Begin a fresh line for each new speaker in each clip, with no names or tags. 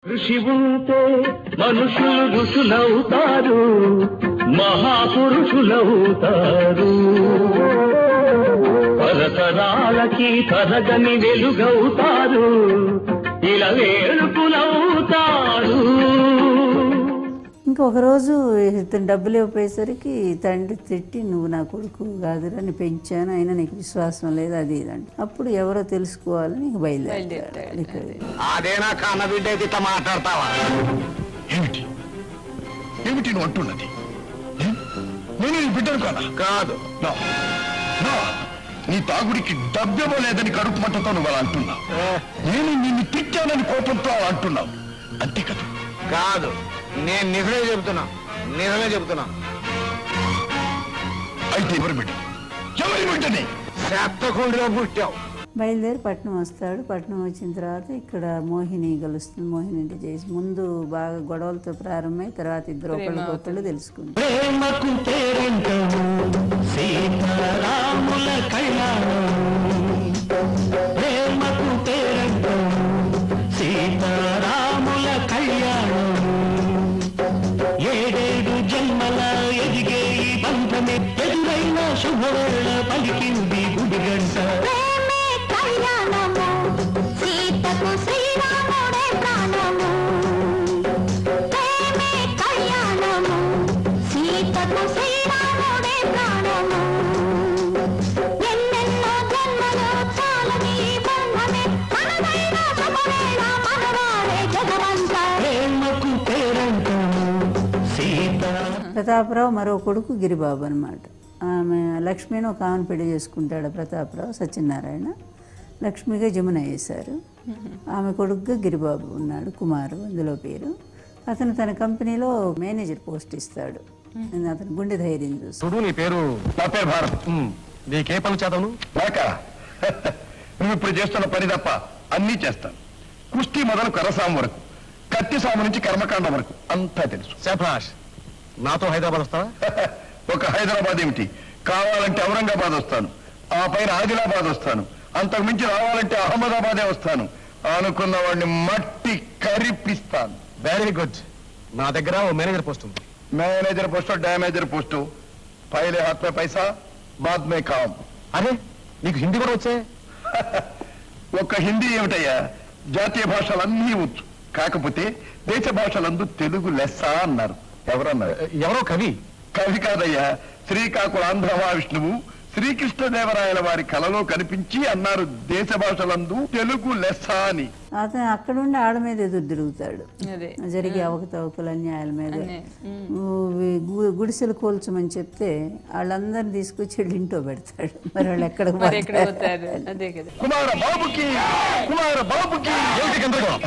ఋషి ఉంటే మనుషులు ఋషులవుతారు మహాపురుషులవుతారు తరతరాలకి తరగని వెలుగవుతారు ఇలా వేడుకులవుతారు
ఇంకొక రోజు ఇతను డబ్బులు ఇవ్వపోయేసరికి తండ్రి తిట్టి నువ్వు నా కొడుకు కాదురా నేను పెంచాను అయినా నీకు విశ్వాసం లేదు అది ఇది అంటే అప్పుడు ఎవరో తెలుసుకోవాలని ఇంక బయలుదేరుతాడు ఇక్కడ
అదేనా కన్న బిడ్డ అయితే ఇట్లా మాట్లాడతావా
ఏమిటి ఏమిటి నువ్వు అంటున్నది ఏ? నేను నీ బిడ్డను కాదా
కాదు
నా నా నీ తాగుడికి డబ్బేమో లేదని కడుపు మంటతో నువ్వు అలా అంటున్నావు నేను నిన్ను తిట్టానని కోపంతో అలా అంటున్నావు అంతే కదా
కాదు నేను నిజమే చెబుతున్నా నిజమే చెబుతున్నా
అయితే ఎవరి బిడ్డ ఎవరి బిడ్డని
చెత్తకుండిలో పుట్టావు
బయలుదేరి పట్నం వస్తాడు పట్నం వచ్చిన తర్వాత ఇక్కడ మోహిని కలుస్తుంది మోహిని అంటే చేసి ముందు బాగా గొడవలతో ప్రారంభమై తర్వాత ఇద్దరు ఒకళ్ళకొకళ్ళు తెలుసుకుంటారు
ప్రేమకు పేరంటము సీతారాముల కళ్యాణం ప్రేమకు పేరంటము సీతారాముల కళ్యాణం ఏడేడు జన్మల ఎదిగే ఈ బంధమే ఎదురైన శుభవేళ పలికింది గుడి గంట
ప్రేమే కళ్యాణము సీతకు శ్రీరాముడే ప్రాణము ప్రేమే కళ్యాణము సీతకు శ్రీరాముడే ప్రాణము ఎన్నెన్నో జన్మలు చాలని ఈ బంధమే మనదైన శుభవేళ మనవాడే జగమంతా
ప్రేమకు పేరంటము సీతా
ప్రతాపరావు మరో కొడుకు గిరిబాబు అనమాట ఆమె లక్ష్మిని ఒక ఆమెను పెళ్లి చేసుకుంటాడు ప్రతాపరావు సత్యనారాయణ లక్ష్మిగా జమున వేశారు ఆమె కొడుకుగా గిరిబాబు ఉన్నాడు కుమారు అందులో పేరు అతను తన కంపెనీలో మేనేజర్ పోస్ట్ ఇస్తాడు అతను గుండె ధైర్యం చూసి
చూడు నీ పేరు
నా పేరు భారత్
నీకే పనులు చేతను
నాక నువ్వు ఇప్పుడు చేస్తున్న పని తప్ప అన్నీ చేస్తాను కుస్తీ మొదలు కరసాం వరకు కత్తి సాము నుంచి కర్మకాండం వరకు అంతా తెలుసు
శభాష్ నాతో హైదరాబాద్ వస్తావా
ఒక హైదరాబాద్ ఏమిటి కావాలంటే ఔరంగాబాద్ వస్తాను ఆ పైన ఆదిలాబాద్ వస్తాను అంతకు మించి రావాలంటే అహ్మదాబాదే వస్తాను అనుకున్న వాడిని మట్టి కరిపిస్తాను
వెరీ గుడ్ నా దగ్గర ఓ మేనేజర్ పోస్ట్ ఉంది
మేనేజర్ పోస్టో డ్యామేజర్ పోస్టో పైలే హాత్ మే పైసా బాద్ మే కామ్
అరే నీకు హిందీ కూడా వచ్చే
ఒక్క హిందీ ఏమిటయ్యా జాతీయ భాషలన్నీ వచ్చు కాకపోతే దేశ భాషలందు తెలుగు లెస్స అన్నారు ఎవరన్నారు
ఎవరో కవి
కవి కాదయ్యా శ్రీకాకుళ ఆంధ్ర మహావిష్ణువు శ్రీకృష్ణదేవరాయల వారి కలలో కనిపించి అన్నారు దేశ భాషలందు తెలుగు లెస్స అని
అతను అక్కడుండి ఆడ మీద ఎదురు తిరుగుతాడు
అదే.
జరిగే అవకతవకలు అన్యాయాల మీద ఊ- గు- గుడిసెలు కూల్చమని చెప్తే వాళ్ళందరిని తీసుకొచ్చి వీళ్ళు ఇంట్లో పెడతాడు మరి వాళ్ళు ఎక్కడికి
మరి ఎక్కడ
పోతారు?
పోతారు అదే కదా
కుమార బాబుకి కుమార బాబుకి
ఏమిటి గందరగోళం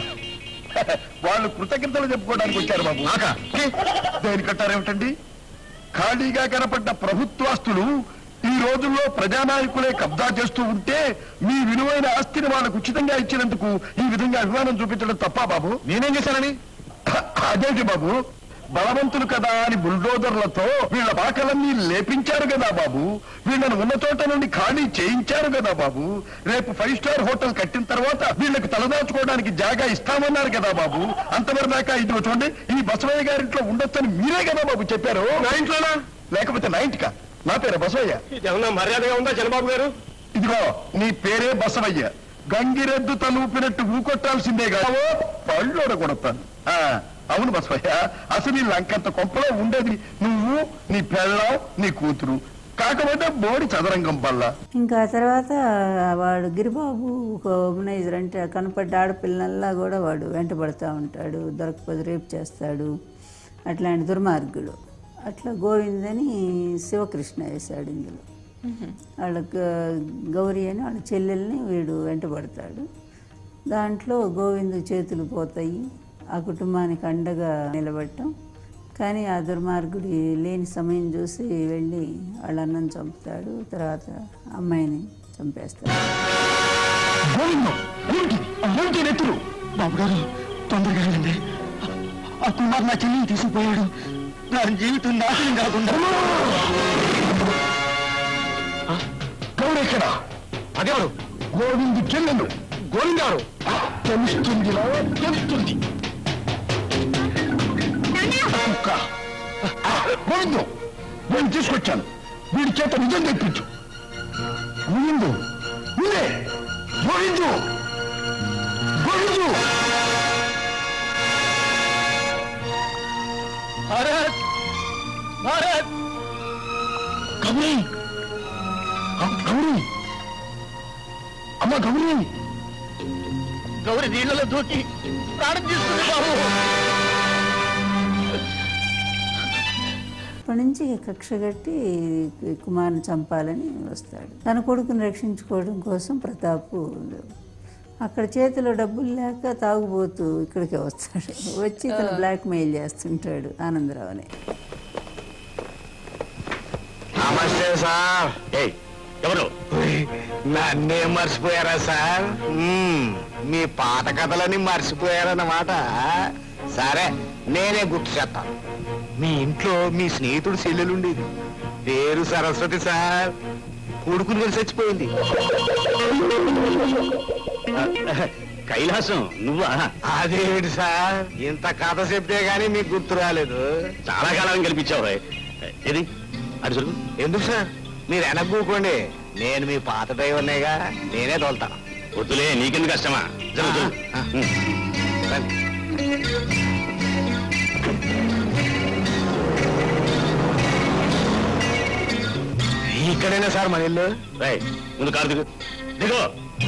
వాళ్ళు కృతజ్ఞతలు చెప్పుకోవడానికి వచ్చారు బాబు
నాకా
దేనికంటారేమిటండి ఖాళీగా కనపడ్డ ప్రభుత్వాస్తులు ఈ రోజుల్లో ప్రజానాయకులే కబ్జా చేస్తూ ఉంటే మీ విలువైన ఆస్తిని వాళ్ళకు ఉచితంగా ఇచ్చినందుకు ఈ విధంగా అభిమానం చూపించడం తప్పా బాబు
నేనేం చేశానని
అదేంటి బాబు బలవంతులు కదా అని బుల్డోజర్లతో వీళ్ళ బాకలన్నీ లేపించారు కదా బాబు వీళ్ళని ఉన్న చోట నుండి ఖాళీ చేయించారు కదా బాబు రేపు ఫైవ్ స్టార్ హోటల్ కట్టిన తర్వాత వీళ్ళకి తలదాచుకోవడానికి జాగా ఇస్తామన్నారు కదా బాబు అంతవరకు దాకా ఇదిగో చూడండి ఈ బసవయ్య గారింట్లో ఉండొచ్చని మీరే కదా బాబు చెప్పారు నా ఇంట్లోనా లేకపోతే నా ఇంటికా నా పేరు బసవయ్య
ఏమన్నా మర్యాదగా ఉందా చంద్రబాబు గారు
ఇదిగో నీ పేరే బసవయ్య గంగిరెద్దు తలూపినట్టు ఊకొట్టాల్సిందే కాదు పళ్ళోడ కొడతాను ఆ, అవును బసవయ్య అసలు ఈ లంకంత కొంపలో ఉండేది నువ్వు నీ పెళ్ళం నీ కూతురు కాకపోతే బోడి చదరంగం బల్ల
ఇంకా ఆ తర్వాత వాడు గిరిబాబు ఒక ఉమనైజర్ అంటే కనపడ్డ ఆడపిల్లల్లా కూడా వాడు వెంటబడతా ఉంటాడు దొరకపోతే రేపు చేస్తాడు అట్లాంటి దుర్మార్గుడు అట్లా గోవిందని శివకృష్ణ వేశాడు ఇందులో వాళ్ళ గ- గౌరీ అని వాళ్ళ చెల్లెల్ని వీడు వెంటబడతాడు దాంట్లో గోవిందు చేతులు పోతాయి ఆ కుటుంబానికి అండగా నిలబడటం కానీ ఆ దుర్మార్గుడి లేని సమయం చూసి వెళ్ళి వాళ్ళ అన్నం చంపుతాడు తర్వాత అమ్మాయిని చంపేస్తాడు
గోవిందం ఏమిటి ఏమిటి నెత్తురు బాబు గారు తొందరగా వెళ్ళండి ఆ కుమార్ నా చెల్లిని తీసుకుపోయాడు నా జీవితం నాశనం కాకుండా గౌరెక్కడ
అదేవాడు
గోవిందు చెల్లెలు
గోవింద్ గారు
తెలుస్తుంది తెలుస్తుంది గోవిందు నేను తీసుకొచ్చాను వీడి చేత నిజం తెప్పించు గోవిందు నువ్వే గోవిందు గోవిందు
భారత్ భారత్
గౌరీ అ- గౌరీ అమ్మ గౌరీ
గౌరి నీళ్ళలో దూకి ప్రాణం తీసుకుంది బాబు
అప్పటి నుంచి కక్ష కట్టి కుమారుని చంపాలని వస్తాడు తన కొడుకుని రక్షించుకోవడం కోసం ప్రతాప్ అక్కడ చేతిలో డబ్బులు లేక తాగుబోతూ ఇక్కడికే వస్తాడు వచ్చి తను బ్లాక్ మెయిల్ చేస్తుంటాడు ఆనందరావుని
నమస్తే సార్
ఏయ్ ఎవరు
నన్నే మర్చిపోయారా సార్ మ్మ్, మీ పాత కథలని మర్చిపోయారన్నమాట సరే నేనే గుర్తు చేస్తాను మీ ఇంట్లో మీ స్నేహితుడు చెల్లెలుండేది పేరు సరస్వతి సార్ కొడుకుని కలిసి చచ్చిపోయింది
కైలాసం నువ్వా
అదేమిటి సార్ ఇంత కథ చెప్తే గానీ మీకు గుర్తు రాలేదు
చాలా కాలం కల్పించావు రోయ్. ఏది అటు సరుకు
ఎందుకు సార్ మీరు వెనక్കൂకోండి నేను మీ పాత డ్రైవర్నేగా నేనే తోలుతాను
వద్దులే నీకెందుకు కష్టమా జరుగు జరుగు.
ఆ.
ఉమ్.
రండి. ఇక్కడేనా సార్ మన ఇల్లు
రేయ్, ముందు కారు దిగు దిగు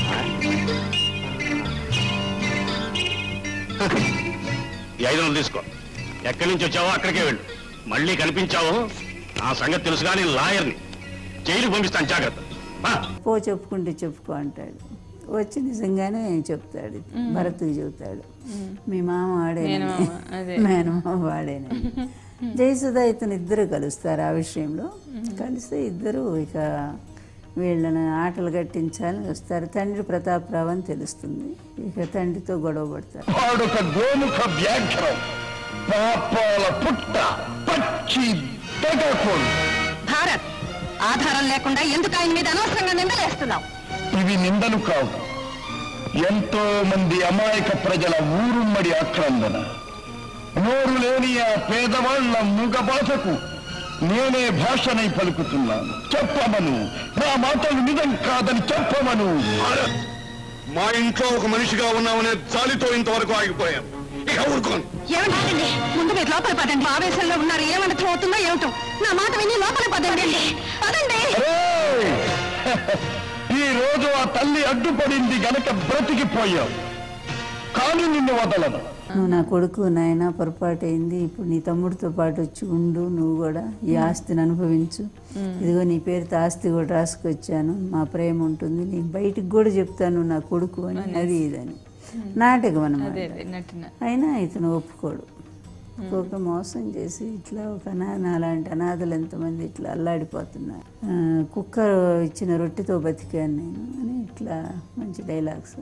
ఈ ఐదు వందలు తీసుకో ఎక్కడి నుంచి వచ్చావో అక్కడికే వెళ్ళు మళ్ళీ కనిపించావో ఆ సంగతి తెలుసు కానీ లాయర్ని జైలుకి పంపిస్తాను జాగ్రత్త ఆ.
పో చెప్పుకుంటే చెప్పుకో అంటాడు వచ్చి నిజంగానే చెప్తాడు భరత్కి చెబుతాడు మీ మామ వాడేనని మేనమామ వాడేనని జయసుధ ఇతను ఇద్దరు కలుస్తారు ఆ విషయంలో కలిస్తే ఇద్దరు ఇక వీళ్ళని ఆటలు కట్టించాలని వస్తారు తండ్రి ప్రతాపరావు అని తెలుస్తుంది ఇక తండ్రితో గొడవ పడతారు
వాడొక గోముఖ వ్యాఘ్రం పాపాల పుట్ట పచ్చి తెగకోడు
భారత్ ఆధారం లేకుండా ఎందుకు ఆయన మీద అనవసరంగా నిందలేస్తున్నావు
ఇవి నిందలు కావు ఎంతో మంది అమాయక ప్రజల ఊరుమ్మడి ఆక్రందన నోరు లేని ఆ పేదవాళ్ల మూగ భాషకు నేనే భాషనై పలుకుతున్నాను చెప్పమను నా మాటలు నిజం కాదని చెప్పమను
మా ఇంట్లో ఒక మనిషిగా ఉన్నామనే జాలితో ఇంతవరకు ఆగిపోయాం ఇక ఊరుకోను
ఏమండి ముందు మీరు లోపల పదండి ఆవేశంలో ఉన్నారు ఏమనర్థం అవుతుందో ఏమిటో నా మాట విని లోపల పదండి పదండి
అరే! ఈ రోజు ఆ తల్లి అడ్డుపడింది గనక బ్రతికిపోయావు కానీ నిన్ను వదలను
నువ్వు నా కొడుకు నాయన పొరపాటు అయింది ఇప్పుడు నీ తమ్ముడితో పాటు వచ్చి ఉండు నువ్వు కూడా ఈ ఆస్తిని అనుభవించు ఇదిగో నీ పేరుతో ఆస్తి కూడా రాసుకొచ్చాను మా ప్రేమ ఉంటుంది నీకు బయటికి కూడా చెప్తాను నా కొడుకు అని అది ఇదని నాటకం అనమాట అయినా ఇతను ఒప్పుకోడు ఒక్కొక్క మోసం చేసి ఇట్లా ఒక అనాథ అలాంటి అనాథలు ఎంతమంది ఇట్లా అల్లాడిపోతున్నారు ఆ, కుక్క ఇచ్చిన రొట్టెతో బతికాను నేను అని ఇట్లా మంచి డైలాగ్స్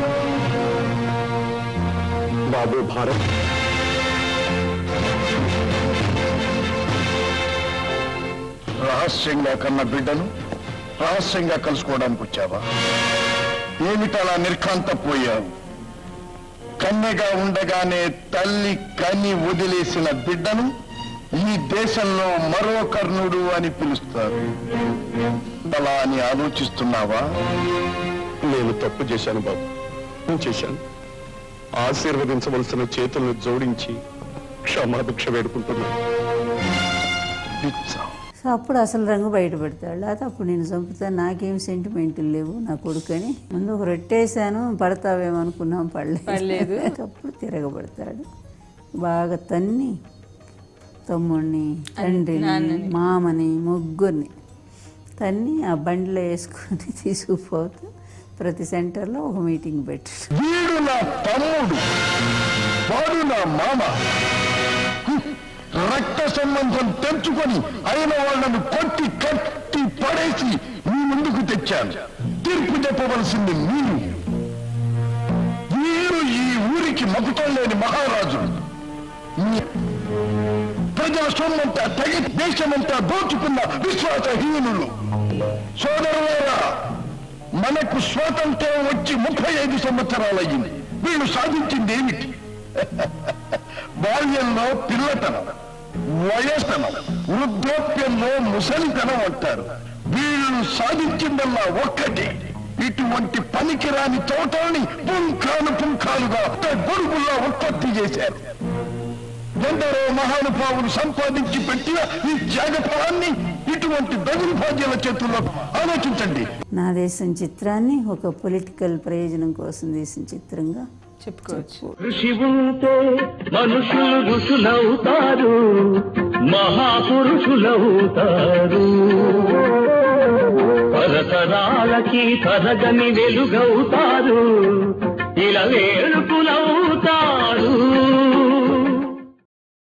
బాబు భారత్ రహస్యంగా కన్న బిడ్డను రహస్యంగా కలుసుకోవడానికి వచ్చావా ఏమిటలా నిర్ఖాంతపోయావు కన్నెగా ఉండగానే తల్లి కని వదిలేసిన బిడ్డను ఈ దేశంలో మరో కర్ణుడు అని పిలుస్తారు అలా అని ఆలోచిస్తున్నావా
నేను తప్పు చేశాను బాబు నేను చేశాను ఆశీర్వదించవలసిన చేతులను జోడించి క్షమాభిక్ష వేడుకుంటున్నాను
పిచ్చా.
సో అప్పుడు అసలు రంగు బయటపెడతాడు లేకపోతే అప్పుడు నేను చంపుతాను నాకేం సెంటిమెంట్లు లేవు నా కొడుకని ముందు ఒక రొట్టేసాను పడతావేమో అనుకున్నాం పడలేదు అప్పుడు తిరగబడతాడు బాగా తన్ని తమ్ముడిని తండ్రిని మామని ముగ్గురిని తన్ని ఆ బండిలో వేసుకొని తీసుకుపోతూ ప్రతి సెంటర్లో ఒక మీటింగ్ పెట్టాడు
వీడు నా తమ్ముడు వాడు నా మామ రక్త సంబంధం తెంచుకొని అయిన వాళ్ళను కొట్టి కట్టి పడేసి మీ ముందుకు తెచ్చాను తీర్పు చెప్పవలసింది మీరు వీరు ఈ ఊరికి మకుటం లేని మహారాజు మీ ప్రజల సొమ్మంతా తగి దేశమంతా దోచుకున్న విశ్వాసహీనులు సోదరులారా మనకు స్వాతంత్రం వచ్చి ముప్పై ఐదు సంవత్సరాలయ్యింది వీళ్ళు సాధించింది ఏమిటి బాల్యంలో పిల్లతనం వయస్తనం వృద్ధోప్యంలో ముసలితనం అంటారు వీళ్ళు సాధించిందల్లా ఒక్కటి ఇటువంటి పనికిరాని తోటల్ని పుంఖాను పుంఖాలుగా గొడుగుల్లా ఉత్పత్తి చేశారు ఎందరో మహానుభావులు సంపాదించి పెట్టిన ఈ జాగఫలాన్ని ఇటువంటి దగులుభాగ్యాల చేతుల్లో ఆలోచించండి
నా దేశం చిత్రాన్ని ఒక పొలిటికల్ ప్రయోజనం కోసం తీసిన చిత్రంగా
చెప్పుకోవచ్చు
ఋషి ఉంటే మనుషులు ఋషులవుతారు మహాపురుషులవుతారు తరతరాలకి తరగని వెలుగవుతారు ఇలా వేడుకులవుతారు